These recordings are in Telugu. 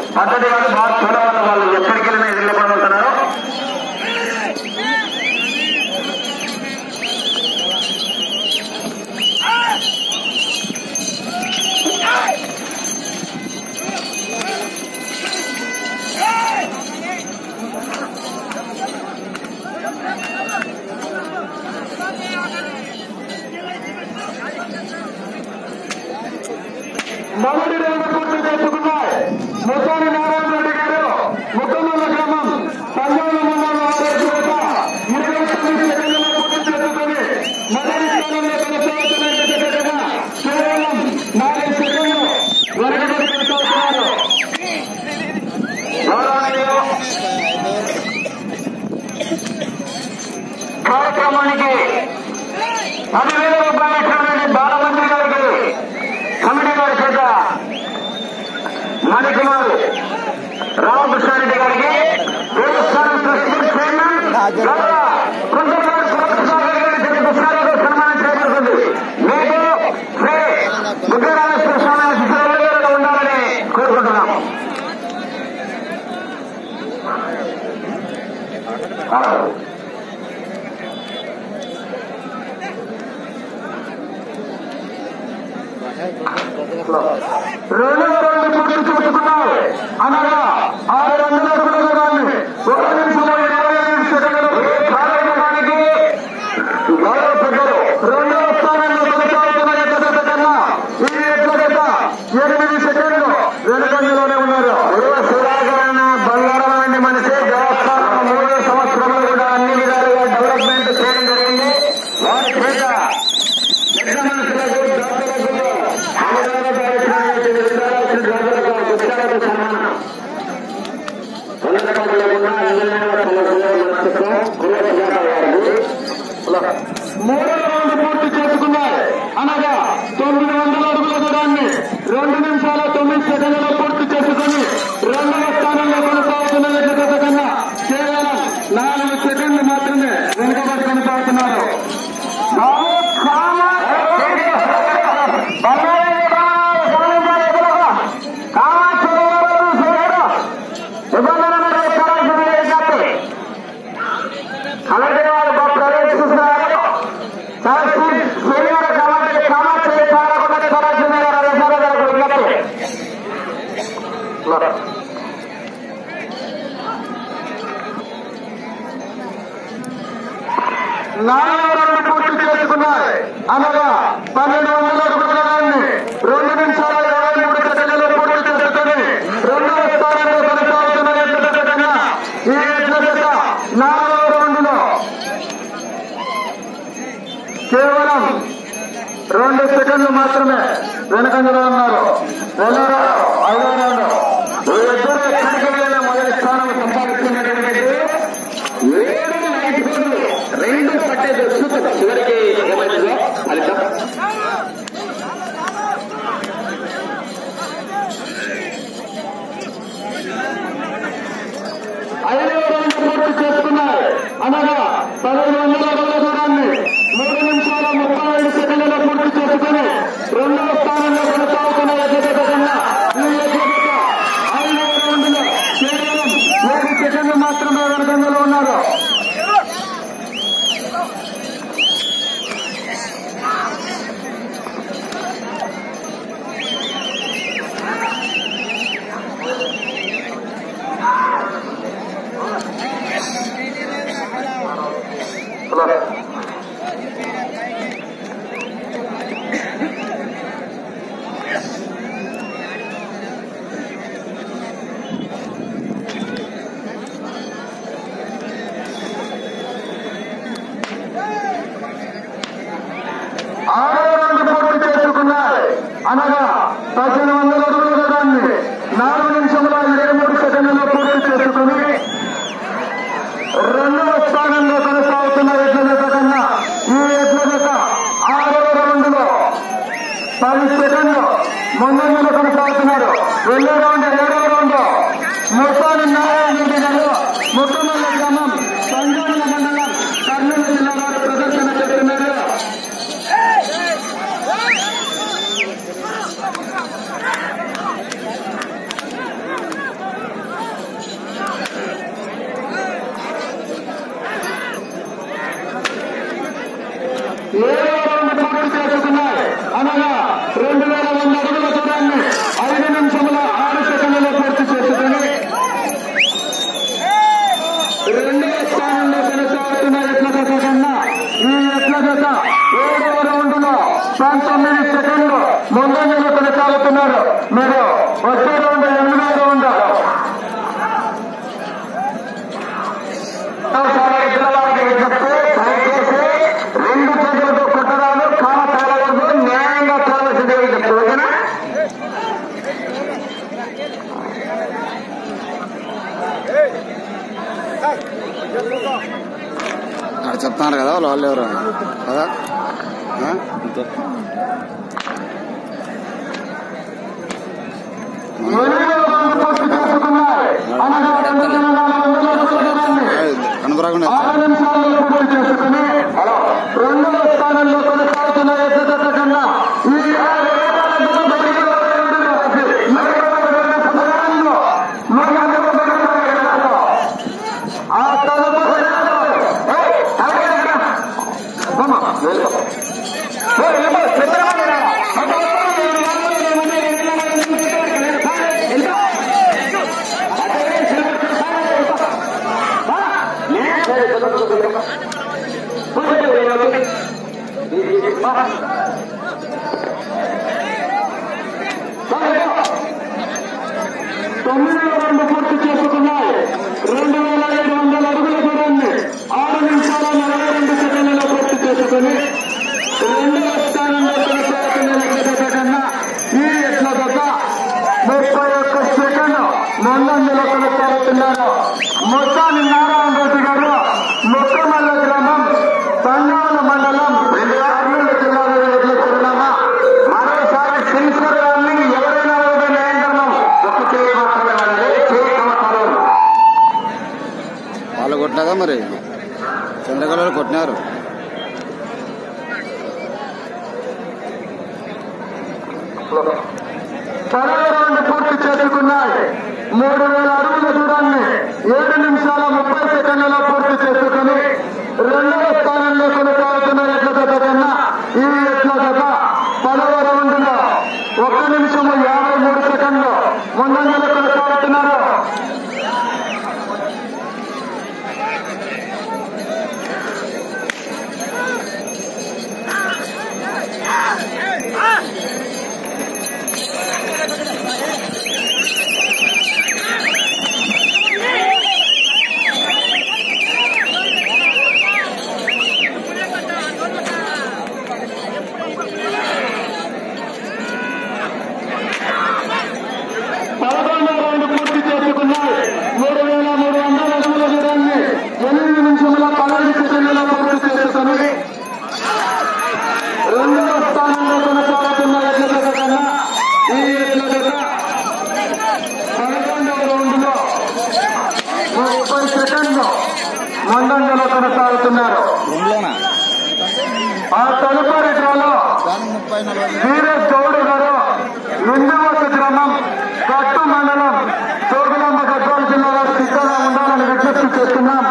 పద్ధతి వాళ్ళు బాగా చూడవాలి వాళ్ళు ఎక్కడికి వెళ్ళినా ఎదురుపడి ఉంటున్నారు మొదటి రెండు పూర్తి చేసుకున్నాయి ముత్తాని నారాయణ రెడ్డి గారు ముత్తమల్ల గ్రామం పంజాబ్ మండలం వారి చేత ఇరవై తొమ్మిది సెకండ్లలో పూర్తి చేసుకుని మొదటి స్థానంలో కొనసాగుతున్న జగన్ కేవలం నాలుగు సెకండ్లు వెనకబడి కొనసాగుతున్నారు గౌరవనీయులు, కార్యక్రమానికి పదివేల రూపాయలు ఇచ్చినటువంటి బాలమంత్రి గారికి కమిటీ వారి చేత మణికుమార్ రామకృష్ణారెడ్డి గారికి దేవస్థానం ట్రస్టీ చైర్మన్ గౌరవ కుంటూరు సురక్షారెడ్డి గారి చేత పుస్తకాలతో సన్మానం చేయబడుతుంది మీకు శ్రీ బుద్ధరామేశ్వర స్వామి శిశువులు ఉండాలని కోరుకుంటున్నాం రెండు రెండు పూర్తి చేసుకున్నావు అనగా ఆరు వందల కుటుంబాన్ని ఒక నిమిషంలో ఇరవై ఐదు సెకండ్లు కార్యక్రమానికి గౌరవ పెద్దలు రెండవ స్థానంలో కొనసాగుతున్న ఎట్ల కన్నా ఈ ఎట్ల గత ఎనిమిది సెకండ్లు వెనుకంజలోనే ఉన్నారు ఉరువ సురాకరణ బంగారం లాంటి మనిషి దేవస్థానం మూడో సంవత్సరంలో కూడా అన్ని విధాలుగా డెవలప్మెంట్ చేయడం జరిగింది వారి చేత పెద్ద మనుషులకు డాక్టర్లకు అవగాహన కార్యక్రమానికి విద్యార్థులకు డాక్టర్లకు పుస్తకాలకు సన్మానం ఉన్నత లేకుండా ఇంజనీర్ మనస్తత్వం కుల ప్రజాత వారికి మూడో రౌండ్ పూర్తి చేసుకున్నారు అనగా తొమ్మిది వందల అడుగుల దూరాన్ని రెండు నిమిషాల తొమ్మిది సెకండ్లలో పూర్తి చేసుకుని రెండవ స్థానంలో కొనసాగుతున్న జగత కన్నా కేవలం నాలుగు సెకండ్లు మాత్రమే వెనుకబడి కొనసాగుతున్నారు అలాగే వారు ప్రవేశిస్తున్నారు సూర్యుడు కాబట్టి కామాక్షి పాడకుండా సరస్వతి గారు రసాలు విజ్ఞప్తి నాలుగు రెండు పూర్తి చేసుకున్నారు అనగా పన్నెండు వందల రూపాయలని రెండు నిమిషాల ఇరవై మూడు సెకండ్లు పూర్తి చేసుకుని రెండవ స్థానంలో కొనసాగుతున్న ఎట్ల జత కన్నా ఈ ఎట్ల జత నాలుగవ రౌండ్లో కేవలం రెండు సెకండ్లు మాత్రమే వెనకంజలో ఉన్నారు రెండో రౌండ్ ఐదో రౌండ్ ఇద్దరు ఎక్కడికి వెళ్ళిన మొదటి స్థానం సంపాదిస్తున్నటువంటి ఏడు నైట్ గోల్డ్ రెండు పట్టేది సూపర్ చివరికి ఏమైందో అది తప్ప ఐదవ రౌండ్ పూర్తి చేసుకున్నారు అనగా పదహైదు వందల అడుగుల దూరాన్ని మూడు నిమిషాల ముప్పై ఐదు సెకండ్లలో పూర్తి చేసుకుని రెండవ స్థానంలో కొనసాగుతున్న ఎదుగుత కన్నా ఈ ఎదుగుత ఐదవ రౌండ్ లో కేవలం ఏడు సెకండ్లు మాత్రమే వెనకంలో ఉన్నారు ఆరో రౌండ్ పూర్తి చేసుకున్నారు అనగా పద్దెనిమిది వందల అడుగుల దూరాన్ని నాలుగు నిమిషముల ఇరవై మూడు సెకండ్లలో పూర్తి చేసుకుని రెండవ స్థానంలో కొనసాగుతున్న ఎడ్ల జత కన్నా ఈ ఎడ్ల జత ఆరవ రౌండ్ లో పది సెకండ్లు ముందంజలో కొనసాగుతున్నారు రెండో రౌండ్ ఏడవ రౌండ్ మొత్తాన్ని నారాయణ రెడ్డి గారు ముత్తమల్ల గ్రామం సంజానుల మండలం కర్నూలు జిల్లా వారు ప్రదర్శన చేస్తున్నారు అనగా రెండు వేల వంద అడుగుల దూరాన్ని ఐదు నిమిషముల ఆరు సెకండ్లలో పూర్తి చేసుకుని రెండవ స్థానంలో కొనసాగుతున్న ఎట్ల జత కన్నా ఈ ఎట్ల జత ఏడవ రౌండ్ లో పంతొమ్మిది సెకండ్లు ముందంజలో కొనసాగుతున్నారు మీరు వచ్చే రౌండ్ ఎనిమిదో రౌండ్ రెండు చేతులతో కొట్టడాలు కామ తాగలేదు న్యాయంగా తాగవలసిందే చెప్తారు ఓకేనా అక్కడ చెప్తున్నారు కదా వాళ్ళు వాళ్ళు ఎవరు కదా ఆ? కనపరాకుండా ఆరు నిమిషాల్లో పూర్తి చేసుకుని రెండవ స్థానంలో కొనసాగుతున్న ఎద్దత కన్నా ఈ ఆరు వేల దూరం బయటికి వెళ్ళడం సమయంలో నూట యాభై రూపాయలు వెళ్ళాలి. ఆ తదుపరి ఏయ్, ఆగండి ఇక్కడ. అమ్మ, వెళ్ళు. ఏయ్, వెళ్ళిపో, చిత్రమా లేదా? అక్కడ వెళ్ళిపో, వెళ్ళిపో, వెళ్ళిపో, వెళ్ళిపో, వెళ్ళిపో. అక్కడ వెళ్ళిపో. తొమ్మిది రెండు పూర్తి చేసుకున్నాయి రెండు వేల ఏడు వందల అడుగుల దూరాన్ని ఆరు నిమిషాల నలభై రెండు సెకండ్లలో పూర్తి చేసుకుని రెండవ స్థానంలో కొనసాగుతున్న ఎట్ల కన్నా ఈ ఎట్ల దశ ముప్పై ఒక్క సెకండ్ ముందంజలో కొనసాగుతున్నారు మొత్తాన్ని నారాయణ రెడ్డి గారు మొక్కమల్ల గ్రామం సంగాల మండలం కర్నూలు జిల్లాలో ఎట్ల చిరునామా మరోసారి సిన్సియర్ గారిని ఎవరైనా ఒకటి నియంత్రణం ఒక చేయి మాత్రమే వాడాలి చేయి కమకాలం వాళ్ళు కొట్టినాగా మరి చంద్రకళ వాళ్ళు కొట్టినారు పదవ రౌండ్ పూర్తి చేసుకున్నాయి మూడు వేల అడుగుల దూరాన్ని ఏడు నిమిషాల ముప్పై సెకండ్లలో పూర్తి చేసుకుని రెండవ స్థానంలో కొనసాగుతున్న ఎట్ల జత కన్నా ఈ ఎట్ల జత పదవ రౌండ్ లో ఒక్క నిమిషము యాభై మూడు సెకండ్లు ముందంజలో కొనసాగుతున్నారు పదకొండవ రౌండ్ పూర్తి చేసుకున్నాయి మూడు వేల మూడు వందల అడుగుల దూరాన్ని ఎనిమిది నిమిషముల పదహైదు సెకండ్లలో పూర్తి చేసుకుని రెండవ స్థానంలో కొనసాగుతున్న ఎట్ల జత కన్నా ఈ ఎట్ల జత పదకొండవ రౌండ్ లో ముప్పై సెకండ్లు ముందంజలో కొనసాగుతున్నారు రూమ్లోనా ఆ తదుపరి డ్రాలో ముప్పై నలభై వీరేష్ గౌడ్ గారు నిందవత గ్రామం కట్టు మండలం తోగులమ్మ గద్వాల జిల్లాలో సిద్ధంగా ఉండాలని విజ్ఞప్తి చేస్తున్నాం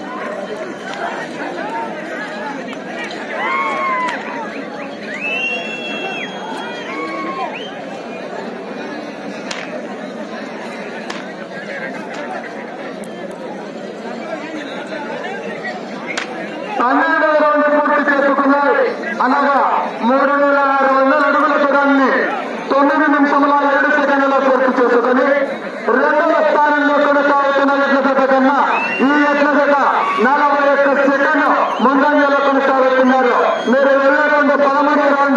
పన్నెండవ రౌండ్ పూర్తి చేసుకున్నాయి అనగా మూడు వేల ఆరు వందల అడుగుల దూరాన్ని తొమ్మిది నిమిషముల ఏడు సెకండ్లలో పూర్తి చేసుకుని రెండవ స్థానంలో కొనసాగుతున్న ఎట్ల జత కన్నా ఈ ఎట్ల జత నలభై ఒక్క సెకండ్ ముందంజలో కొనసాగుతున్నారు మీరు వెళ్ళే రౌండ్ పదమూడవ రౌండ్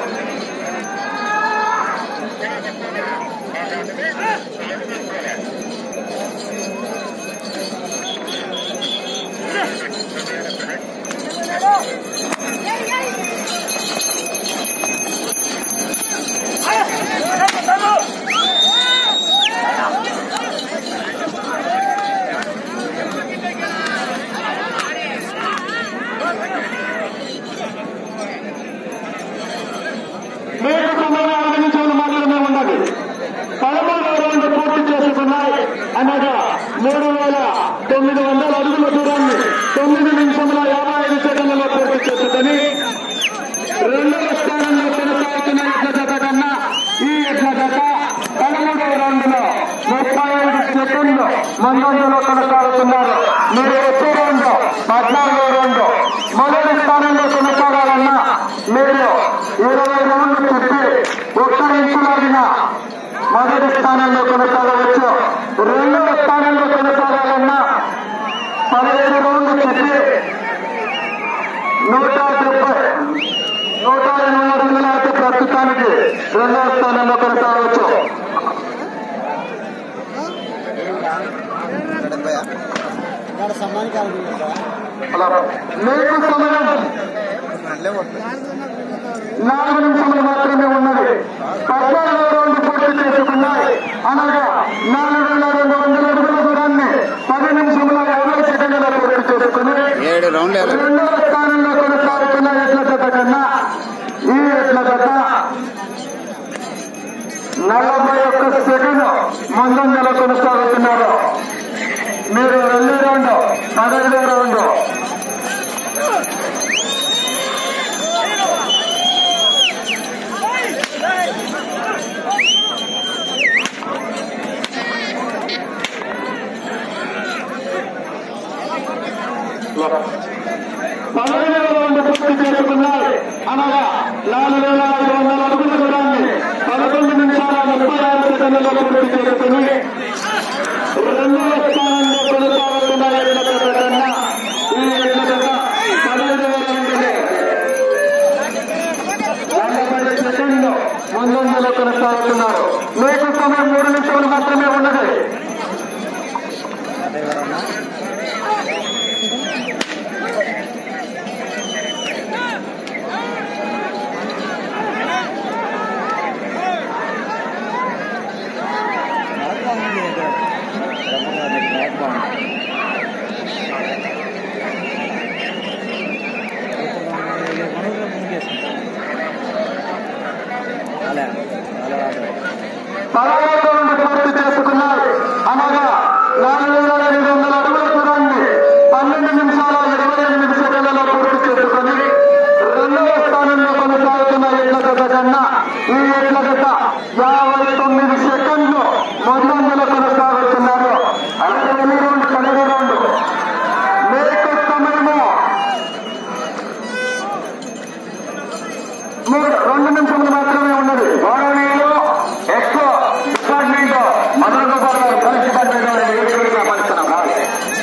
మీకు సమయం ఐదు నిమిషాలు మాత్రమే ఉన్నది పదమూడవ రౌండ్ పూర్తి చేసుకున్నాయి అనగా మూడు వేల తొమ్మిది వందల అడుగుల దూరాన్ని తొమ్మిది నిమిషముల యాభై ఐదు సెకండ్లలో పూర్తి చేసుకుని రెండవ స్థానంలో కొనసాగుతున్న సెకండ్లు ముందంజలో కొనసాగుతున్నారు మీరు వచ్చే రెండు పద్నాలుగు రెండు మొదటి స్థానంలో కొనసాగాలన్నా మీరు ఇరవై రౌండ్లు తిప్పి ఒక్క ఇంచులాగిన మొదటి స్థానంలో కొనసాగవచ్చు రెండవ స్థానంలో కొనసాగాలన్నా పదిహేడు రౌండ్లు తిప్పి నూట డెబ్బై నూట ఎనభై అడుగుల అయితే ప్రస్తుతానికి రెండవ స్థానంలో కొనసాగవచ్చు అలా మీకు సమయం నాలుగు నిమిషములు మాత్రమే ఉన్నది పద్నాలుగు రౌండ్ పూర్తి చేసుకున్నాయి అనగా నాలుగు వేల రెండు వందల అడుగుల దూరాన్ని పది నిమిషముల యాభై సెకండ్ల పూర్తి చేసుకుని ఏడు రౌండ్లు వేయాలి రెండవ స్థానంలో కొనసాగుతున్న ఎట్ల జత కన్నా ఈ ఎట్ల జత నలభై ఒక్క సెకండ్ ముందంజలో కొనసాగుతున్నారు మీరు వెళ్ళే రౌండ్ పదహైదో రౌండ్ పదహైదవ రౌండ్ పూర్తి చేసుకున్నారు అనగా నాలుగు వేల ఐదు వందల అడుగుల దూరాన్ని పదకొండు నిమిషాల ముప్పై ఆరు సెకండ్లలో పూర్తి చేసుకుని రెండవ స్థానంలో కొనసాగుతున్న ఎడ్ల జత కన్నా ఈ ఎడ్ల జత పదహైదవ రౌండ్లో నలభై సెకండ్లు ముందంజలో కొనసాగుతున్నారు మీకు సమయం మూడు నిమిషాలు మాత్రమే ఉన్నది పదహారు నుండి పూర్తి చేసుకున్నారు అనగా నాలుగు వేల ఎనిమిది వందల అడుగుల దూరాన్ని పన్నెండు నిమిషాల ఇరవై ఎనిమిది సెకండ్లలో పూర్తి చేసుకుని రెండవ స్థానంలో కొనసాగుతున్న ఎడ్ల జత కన్నా ఈ ఎడ్ల జత యాభై తొమ్మిది సెకండ్లు ముందంజలో కొనసాగుతున్నారు అలాగే ఎన్ని రౌండ్ పన్నెండు రౌండ్ మీకు సమయము మూడు రెండు నిమిషములు మాత్రమే ఉన్నది గౌరవనీయులు ఎక్కువ డిపార్ట్మెంట్ మదన గోపాల్ గారు పోలీస్ డిపార్ట్మెంట్ వారి వేదికగా పలుకుతున్నాం రావాలి.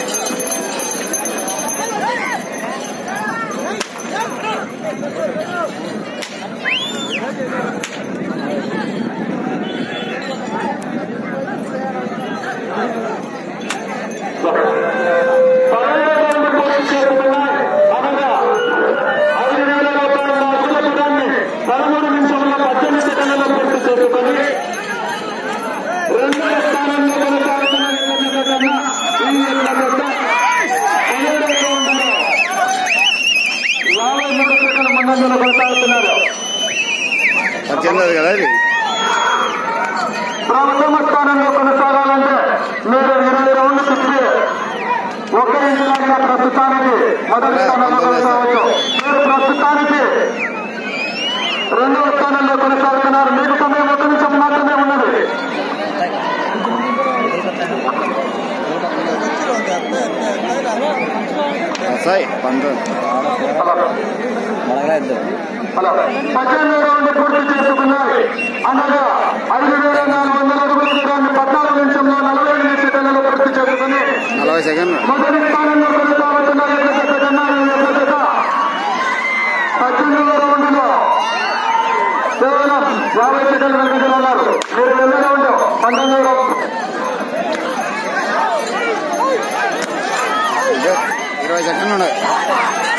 పదహైదు రౌండ్లు పూర్తి చేసుకున్నాయి. అనగా ఐదు వేల రూపాయల అసలు పదాన్ని పదమూడు నిమిషంలో పద్దెనిమిది సెకండ్లలో పూర్తి చేసుకొని రెండవ స్థానంలో కొనసాగుతున్న ఎన్నికల కన్నా ఈ ఎన్నికల పన్నెండవ రౌండ్లో యాభై మూడు సెకండ్ల ముందంజలో కొనసాగుతున్నారు పద్దెనిమిది కదా ఇది ప్రథమ స్థానంలో కొనసాగాలంటే మీరు ఇరవై రౌండ్లు తిప్పి ఒక్క ఇంటి లాగిన ప్రస్తుతానికి మొదటి స్థానంలో కొనసాగవచ్చు మీరు ప్రస్తుతానికి రెండవ స్థానంలో కొనసాగుతున్నారు మీకు సమయం ఒక నిమిషం మాత్రమే ఉన్నది వస్తాయి పంతొమ్మిది హలో పద్దెనిమిది రౌండ్ పూర్తి చేసుకున్నారు అనగా ఐదు వేల నాలుగు వందల అడుగుల దూరాన్ని పద్నాలుగు నిమిషంలో నలభై ఎనిమిది సెకండ్లలో పూర్తి చేసుకుని నలభై సెకండ్లు మొదటి స్థానంలో కొనసాగుతున్న ఎడ్ల జత కన్నా ఈ ఎడ్ల జత పద్దెనిమిదవ రౌండ్లో కేవలం యాభై సెకండ్లు వెనుకన్నారు మీరు వెళ్ళే రౌండ్ పంతొమ్మిది రౌండ్ ఇరవై సెకండ్లు ఉన్నాయి